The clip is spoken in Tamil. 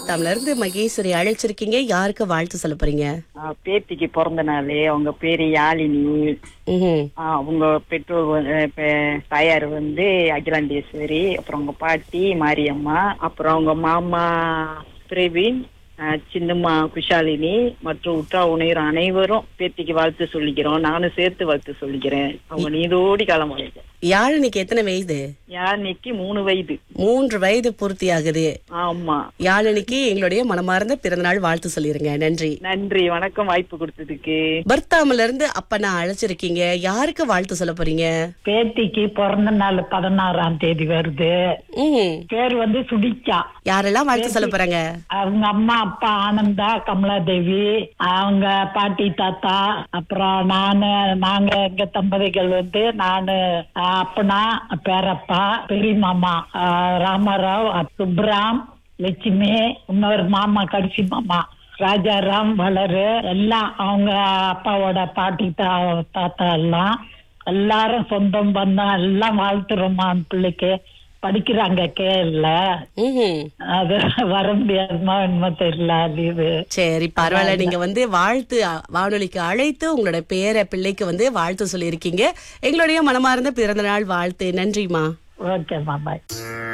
பர்தாம்ல இருந்து மகேஸ்வரி அழைச்சிருக்கீங்க யாருக்கு வாழ்த்து சொல்ல போறீங்க ஆ, பேத்திக்கு பிறந்த நாள் அவங்க பேரு யாழினி ம்ஹும். ஆ, அவங்க பெற்றோர் வந்து- பெ- தாயார் வந்து அகிலாண்டேஸ்வரி அப்புறம் அவங்க பாட்டி மாரியம்மா அப்புறம் அவங்க மாமா பிரவீன் ஆ, சின்னம்மா குஷாலினி மற்றும் உற்றா உணையர் அனைவரும் பேத்திக்கு வாழ்த்து சொல்லிக்கிறோம் நானும் சேர்த்து வாழ்த்து சொல்லிக்கிறேன் அவங்க நீடோடி காலம் வாழ்க்கை யாழினிக்கு எத்தனை வயது யாழினிக்கு மூணு வயது மூன்று வயது பூர்த்தி ஆகுது ஆமா யாழினிக்கு எங்களுடைய மனமார்ந்த பிறந்தநாள் வாழ்த்து சொல்லிருங்க நன்றி நன்றி வணக்கம் வாய்ப்பு கொடுத்ததுக்கு பர்தாம்ல இருந்து அப்பனா அழைச்சிருக்கீங்க யாருக்கு வாழ்த்து சொல்ல போறீங்க பேத்திக்கு பிறந்த நாள் பதினாறாம் தேதி வருது ம் பேர் வந்து சுடிச்சா யாரெல்லாம் வாழ்த்து சொல்ல போறாங்க அவங்க அம்மா அப்பா ஆனந்தா கமலாதேவி அவங்க பாட்டி தாத்தா அப்புறம் நானு நாங்க எங்க தம்பதிகள் வந்து நானு ஆஹ், அப்பனா பேரப்பா பெரிய மாமா ஆஹ், ராமாராவ் சுப்ராம் லட்சுமி இன்னொரு மாமா கடைசி மாமா ராஜாராம் வளரு எல்லாம் அவங்க அப்பாவோட பாட்டி தா தாத்தா எல்லாம் எல்லாரும் சொந்தம் பந்தம் எல்லாம் வாழ்த்துறோமா அந்த பிள்ளைக்கு படிக்கிறாங்க கேள்ல ம்ஹும். அது வர முடியாதுமா என்னமோ தெரியல லீவு சரி பரவாயில்ல நீங்க வந்து வாழ்த்து அ- வானொலிக்கு அழைத்து உங்களோட பேர பிள்ளைக்கு வந்து வாழ்த்து சொல்லியிருக்கீங்க எங்களுடைய மனமார்ந்த பிறந்த நாள் வாழ்த்து நன்றிமா ஓகேம்மா பாய்